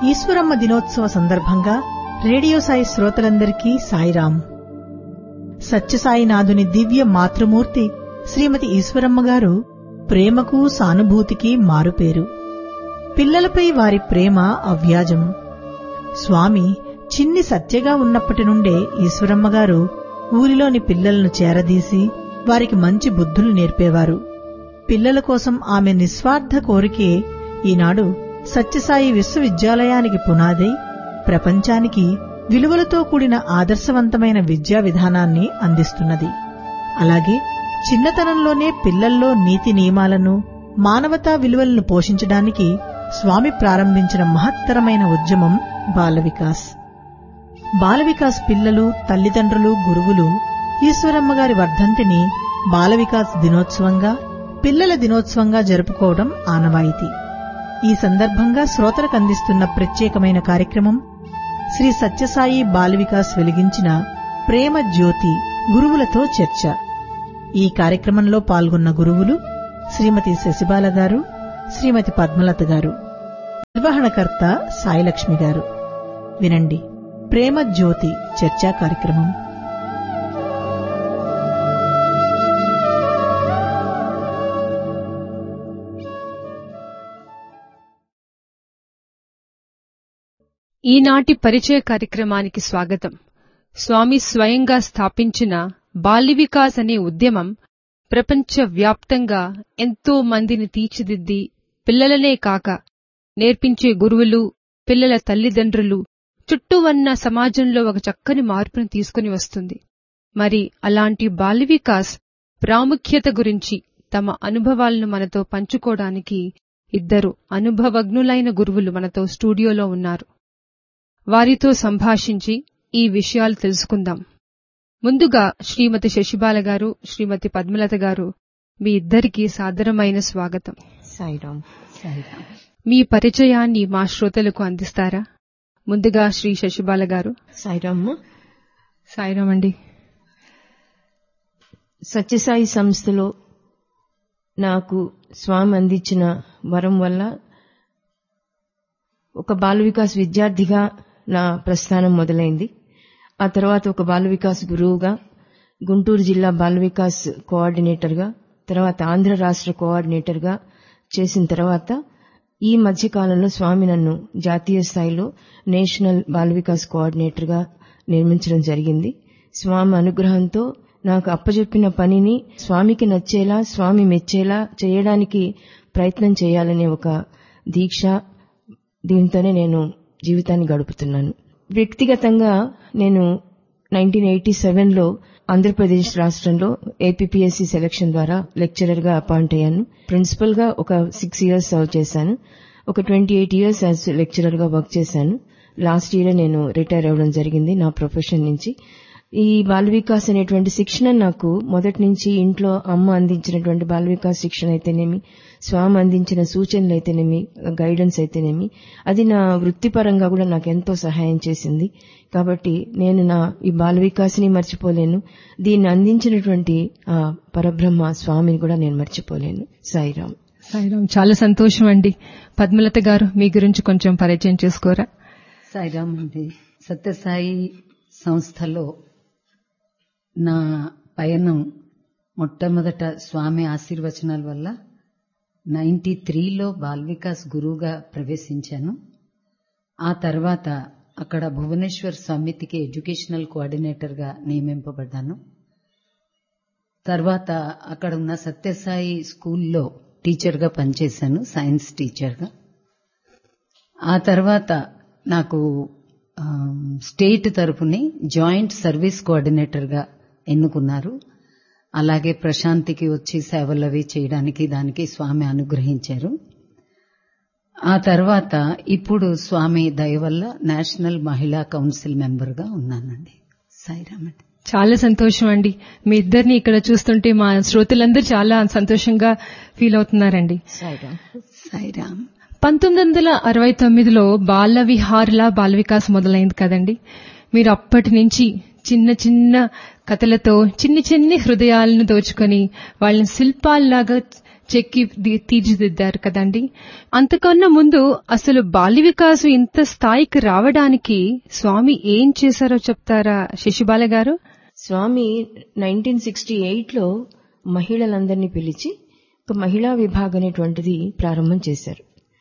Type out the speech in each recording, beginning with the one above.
ఈశ్వరమ్మ దినోత్సవ సందర్భంగా రేడియో సాయి శ్రోతలందరికీ సాయిరాం సత్యసాయినాథుని దివ్య మాతృమూర్తి శ్రీమతి ఈశ్వరమ్మ గారు ప్రేమకు సానుభూతికి మారుపేరు పిల్లలపై వారి ప్రేమ అవ్యాజం స్వామి చిన్ని సత్యగా ఉన్నప్పటి నుండే ఈశ్వరమ్మ గారు ఊరిలోని పిల్లలను చేరదీసి వారికి మంచి బుద్ధులు నేర్పేవారు పిల్లల కోసం ఆమె నిస్వార్థ కోరికే ఈనాడు సత్యసాయి విశ్వవిద్యాలయానికి పునాదై ప్రపంచానికి విలువలతో కూడిన ఆదర్శవంతమైన విద్యా విధానాన్ని అందిస్తున్నది అలాగే చిన్నతనంలోనే పిల్లల్లో నీతి నియమాలను మానవతా విలువలను పోషించడానికి స్వామి ప్రారంభించిన మహత్తరమైన ఉద్యమం బాలవికాస్ బాలవికాస్ పిల్లలు తల్లిదండ్రులు గురువులు ఈశ్వరమ్మ గారి వర్ధంతిని బాలవికాస్ దినోత్సవంగా పిల్లల దినోత్సవంగా జరుపుకోవడం ఆనవాయితీ ఈ సందర్భంగా శ్రోతలకు అందిస్తున్న ప్రత్యేకమైన కార్యక్రమం శ్రీ సత్యసాయి బాలవికాస్ వెలిగించిన ప్రేమ జ్యోతి గురువులతో చర్చ ఈ కార్యక్రమంలో పాల్గొన్న గురువులు శ్రీమతి శశిబాల గారు శ్రీమతి పద్మలత గారు నిర్వహణకర్త సాయిలక్ష్మి గారు వినండి ప్రేమ జ్యోతి చర్చా కార్యక్రమం ఈనాటి పరిచయ కార్యక్రమానికి స్వాగతం స్వామి స్వయంగా స్థాపించిన బాల్య వికాస్ అనే ఉద్యమం ప్రపంచ వ్యాప్తంగా ఎంతో మందిని తీర్చిదిద్ది పిల్లలనే కాక నేర్పించే గురువులు పిల్లల తల్లిదండ్రులు చుట్టూ ఉన్న సమాజంలో ఒక చక్కని మార్పును తీసుకుని వస్తుంది మరి అలాంటి బాల్య వికాస్ ప్రాముఖ్యత గురించి తమ అనుభవాలను మనతో పంచుకోవడానికి ఇద్దరు అనుభవజ్ఞులైన గురువులు మనతో స్టూడియోలో ఉన్నారు వారితో సంభాషించి ఈ విషయాలు తెలుసుకుందాం ముందుగా శ్రీమతి శశిబాల గారు శ్రీమతి పద్మలత గారు మీ ఇద్దరికీ సాదరమైన స్వాగతం సాయిరామ్ సాయిరామ్ మీ పరిచయాన్ని మా శ్రోతలకు అందిస్తారా ముందుగా శ్రీ శశిబాల గారు సాయిరామ్ సాయిరామ్ అండి సత్యసాయి సంస్థలో నాకు స్వామి అందించిన వరం వల్ల ఒక బాల వికాస్ విద్యార్థిగా నా ప్రస్థానం మొదలైంది ఆ తర్వాత ఒక బాల వికాస్ గురువుగా గుంటూరు జిల్లా బాల వికాస్ కోఆర్డినేటర్గా తర్వాత ఆంధ్ర రాష్ట్ర కోఆర్డినేటర్గా చేసిన తర్వాత ఈ మధ్య కాలంలో స్వామి నన్ను జాతీయ స్థాయిలో నేషనల్ బాల వికాస్ కోఆర్డినేటర్గా నిర్మించడం జరిగింది స్వామి అనుగ్రహంతో నాకు అప్పజెప్పిన పనిని స్వామికి నచ్చేలా స్వామి మెచ్చేలా చేయడానికి ప్రయత్నం చేయాలనే ఒక దీక్ష దీంతోనే నేను జీవితాన్ని గడుపుతున్నాను వ్యక్తిగతంగా నేను నైన్టీన్ ఎయిటీ సెవెన్లో ఆంధ్రప్రదేశ్ రాష్ట్రంలో ఏపీపీఎస్సీ సెలక్షన్ ద్వారా లెక్చరర్గా అపాయింట్ అయ్యాను ప్రిన్సిపల్గా ఒక సిక్స్ ఇయర్స్ సర్వ్ చేశాను ఒక ట్వంటీ ఎయిట్ ఇయర్స్ యాజ్ లెక్చరర్గా వర్క్ చేశాను లాస్ట్ ఇయర్ నేను రిటైర్ అవ్వడం జరిగింది నా ప్రొఫెషన్ నుంచి ఈ బాల వికాస్ అనేటువంటి శిక్షణ నాకు మొదటి నుంచి ఇంట్లో అమ్మ అందించినటువంటి బాల వికాస్ శిక్షణ అయితేనేమి స్వామి అందించిన సూచనలు అయితేనేమి గైడెన్స్ అయితేనేమి అది నా వృత్తిపరంగా కూడా నాకు ఎంతో సహాయం చేసింది కాబట్టి నేను నా ఈ బాల వికాస్ని మర్చిపోలేను దీన్ని అందించినటువంటి ఆ పరబ్రహ్మ స్వామిని కూడా నేను మర్చిపోలేను సాయిరామ్ సాయిరామ్ చాలా సంతోషం అండి పద్మలత గారు మీ గురించి కొంచెం పరిచయం చేసుకోరా సాయిరామ్ అండి సత్యసాయి సంస్థలో నా పయనం మొట్టమొదట స్వామి ఆశీర్వచనాల వల్ల నైన్టీ త్రీలో బాల్వికాస్ గురువుగా ప్రవేశించాను ఆ తర్వాత అక్కడ భువనేశ్వర్ సమితికి ఎడ్యుకేషనల్ కోఆర్డినేటర్గా నియమింపబడ్డాను తర్వాత అక్కడ ఉన్న సత్యసాయి స్కూల్లో టీచర్గా పనిచేశాను సైన్స్ టీచర్గా ఆ తర్వాత నాకు స్టేట్ తరఫుని జాయింట్ సర్వీస్ కోఆర్డినేటర్గా ఎన్నుకున్నారు అలాగే ప్రశాంతికి వచ్చి సేవలు అవి చేయడానికి దానికి స్వామి అనుగ్రహించారు ఆ తర్వాత ఇప్పుడు స్వామి దయ వల్ల నేషనల్ మహిళా కౌన్సిల్ మెంబర్గా ఉన్నానండి సాయిరామ్ అండి చాలా సంతోషం అండి మీ ఇద్దరిని ఇక్కడ చూస్తుంటే మా శ్రోతలందరూ చాలా సంతోషంగా ఫీల్ అవుతున్నారండి సాయిరామ్ సాయిరామ్ పంతొమ్మిది వందల అరవై తొమ్మిదిలో బాల విహార్లా బాల వికాస్ మొదలైంది కదండి మీరు అప్పటి నుంచి చిన్న చిన్న కథలతో చిన్ని చిన్ని హృదయాలను దోచుకొని వాళ్ళని శిల్పాల్లాగా చెక్కి ది- తీర్చిదిద్దారు కదండి అంతకన్నా ముందు అసలు బాల్య వికాసం ఇంత స్థాయికి రావడానికి స్వామి ఏం చేశారో చెప్తారా శశిబాల గారు స్వామి నైన్టీన్ సిక్స్టీ ఎయిట్లో మహిళలందరినీ పిలిచి ఒక మహిళా విభాగం అనేటువంటిది ప్రారంభం చేశారు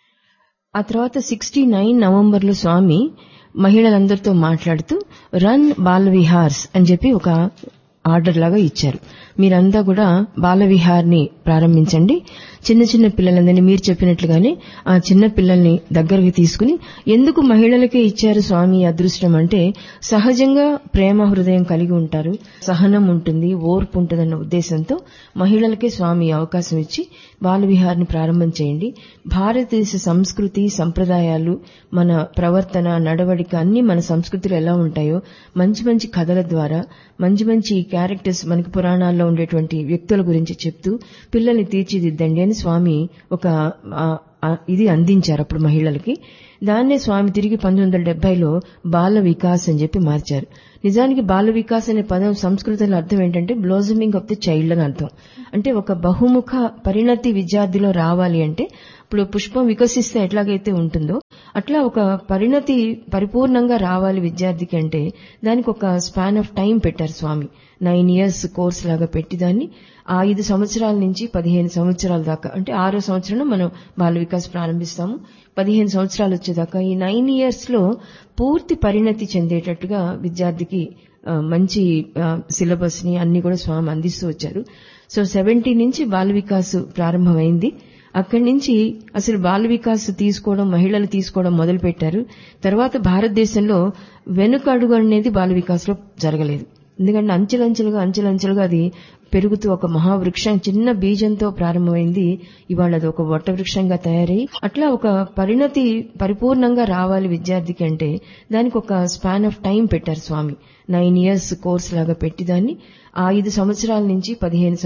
ఆ తర్వాత సిక్స్టీ నైన్ నవంబర్లో స్వామి మహిళలందరితో మాట్లాడుతూ రన్ బాల విహార్స్ అని చెప్పి ఒక ఆర్డర్ లాగా ఇచ్చారు మీరంతా కూడా బాల విహార్ని ప్రారంభించండి చిన్న చిన్న పిల్లలందరినీ మీరు చెప్పినట్లుగానే ఆ చిన్న పిల్లల్ని దగ్గరికి తీసుకుని ఎందుకు మహిళలకే ఇచ్చారు స్వామి ఈ అదృష్టం అంటే సహజంగా ప్రేమ హృదయం కలిగి ఉంటారు సహనం ఉంటుంది ఓర్పు ఉంటుందన్న ఉద్దేశంతో మహిళలకే స్వామి ఈ అవకాశం ఇచ్చి బాల విహార్ని ప్రారంభం చేయండి భారతదేశ సంస్కృతి సంప్రదాయాలు మన ప్రవర్తన నడవడిక అన్ని మన సంస్కృతిలో ఎలా ఉంటాయో మంచి మంచి కథల ద్వారా మంచి మంచి క్యారెక్టర్స్ మనకి పురాణాల్లో ఉండేటువంటి వ్యక్తుల గురించి చెప్తూ పిల్లల్ని తీర్చిదిద్దండి అని స్వామి ఒక ఆ, ఆ, ఇది అందించారు అప్పుడు మహిళలకి దాన్నే స్వామి తిరిగి పంతొమ్మిది వందల డెబ్బైలో బాల వికాస్ అని చెప్పి మార్చారు నిజానికి బాల వికాస్ అనే పదం సంస్కృతంలో అర్థం ఏంటంటే బ్లోజమింగ్ ఆఫ్ ది చైల్డ్ అని అర్థం అంటే ఒక బహుముఖ పరిణతి విద్యార్థిలో రావాలి అంటే ఇప్పుడు పుష్పం వికసిస్తే ఎట్లాగైతే ఉంటుందో అట్లా ఒక పరిణతి పరిపూర్ణంగా రావాలి విద్యార్థికి అంటే దానికి ఒక స్పాన్ ఆఫ్ టైం పెట్టారు స్వామి నైన్ ఇయర్స్ కోర్స్ లాగా పెట్టి దాన్ని ఆ ఐదు సంవత్సరాల నుంచి పదిహేను సంవత్సరాల దాకా అంటే ఆరో సంవత్సరంలో మనం బాల వికాస్ ప్రారంభిస్తాము పదిహేను సంవత్సరాలు వచ్చేదాకా ఈ నైన్ ఇయర్స్ లో పూర్తి పరిణతి చెందేటట్టుగా విద్యార్థికి ఆ, మంచి సిలబస్ ని అన్ని కూడా స్వామి అందిస్తూ వచ్చారు సో సెవెంటీ నుంచి బాల వికాస్ ప్రారంభమైంది అక్కడి నుంచి అసలు బాల వికాస్ తీసుకోవడం మహిళలు తీసుకోవడం మొదలు పెట్టారు తర్వాత భారతదేశంలో వెనుక అడుగు అనేది బాల వికాస్ లో జరగలేదు ఎందుకంటే అంచెలంచెలుగా అంచెలంచెలుగా అది పెరుగుతూ ఒక మహావృక్షం చిన్న బీజంతో ప్రారంభమైంది ఇవాళ అది ఒక వట వృక్షంగా తయారై అట్లా ఒక పరిణతి పరిపూర్ణంగా రావాలి విద్యార్థికి అంటే దానికి ఒక స్పాన్ ఆఫ్ టైం పెట్టారు స్వామి నైన్ ఇయర్స్ కోర్స్ లాగా పెట్టి దాన్ని ఆ ఐదు సంవత్సరాల నుంచి పదిహేను